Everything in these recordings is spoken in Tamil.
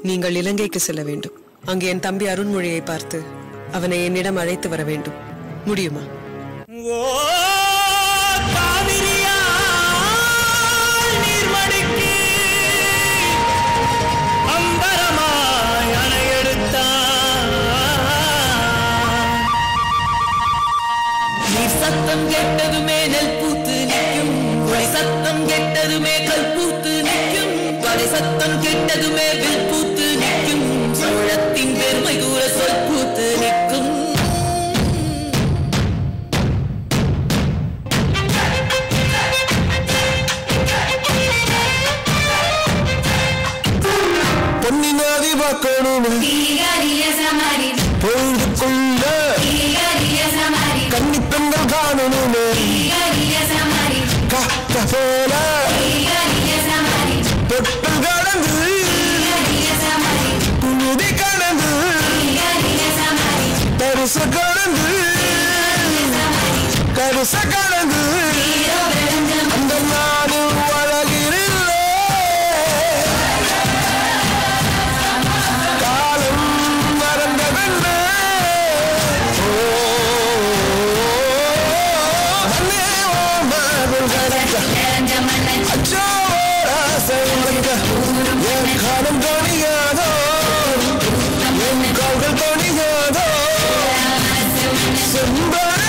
நீங்கள் இலங்கைக்கு செல்ல வேண்டும் அங்கு என் தம்பி அருண்மொழியை பார்த்து அவனை என்னிடம் அழைத்து வர வேண்டும் முடியுமா ஓ காவிரியால் நீர்மடிக்கு அம்பரமாய் அணையெடுத்தான் நீர் சத்தம் கெட்டதுமே நெல் பூத்து நிற்கும் கொலை சத்தம் கெட்டதுமே கல் பூத்து நிற்கும் கொலை சத்தம் கெட்டதுமே வில் பூத்து நிற்கும் சோழத்தின் பெருமை கூற சொல் பூத்து நிற்கும் பொன்னினாதி பார்க்கணும் பொழுதுக்குள்ள கன்னி பெண்கள் காணணும் காத்த போல தொட்டு கடந்து புழுதி கடந்து தரிச கடந்து கரிச கடந்து அந்த நாடு அழகிரில்லை காலம் மறந்ததென்ன ஓ, மண்ணே ஓ மகள் கடக்க அச்சோ ஆசை உனக்க என் காலம் தோணியாதோ என் கால்கள் தோணியாதோ செம்பரே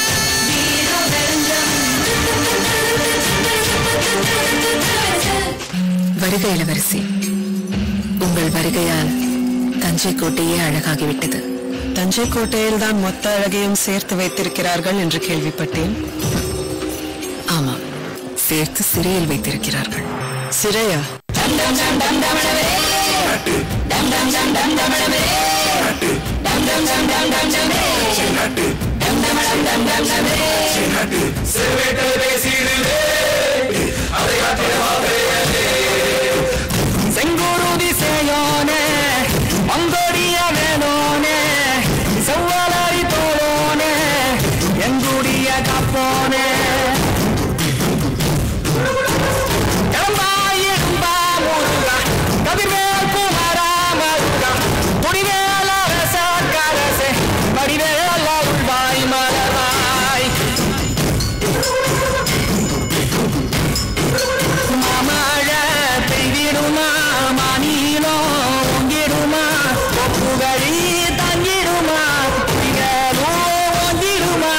வருக இளவரசி உங்கள் வருகையால் தஞ்சை கோட்டையே அழகாகிவிட்டது தஞ்சை கோட்டையில் தான் மொத்த அழகையும் சேர்த்து வைத்திருக்கிறார்கள் என்று கேள்விப்பட்டேன் ஆமாம் சேர்த்து சிறையில் வைத்திருக்கிறார்கள் சிறையா செங்குருதி சேயோனே மங்கோடிய வேணோனே செவ்வலாரி தோழோனே எங்குடிய காப்போனே எறும்பாயிரும்பா முருகா, கதிர்வேல் குமரா மருகா, முடிவேல அரச கரசே, வடிவேல உள்வாய் மலர்வாய் மாமழை பெய்திடுமா மாநிலோ ஒங்கிடுமா ஒப்புகழி தங்கிடுமா புலிகளோ ஒங்கிடுமா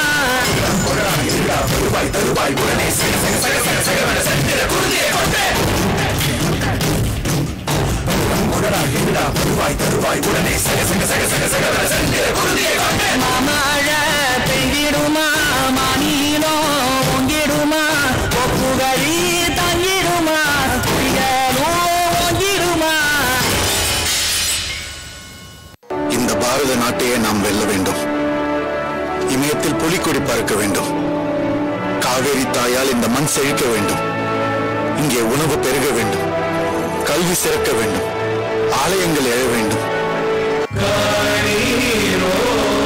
மாமழை பெய்திடுமா மாநிலோ ஒங்கிடுமா ஒப்புகழி தங்கிடுமா புலிகளோ ஒங்கிடுமா இந்த பாரத நாட்டையே நாம் வெல்ல வேண்டும் இமயத்தில் புலிக்கொடி பறக்க வேண்டும் காவேரி தாயால் இந்த மண் செழிக்க வேண்டும் இங்கே உணவு பெருக வேண்டும் கல்வி சிறக்க வேண்டும் ஆலயங்கள் எழ வேண்டும் கண்ணீரோ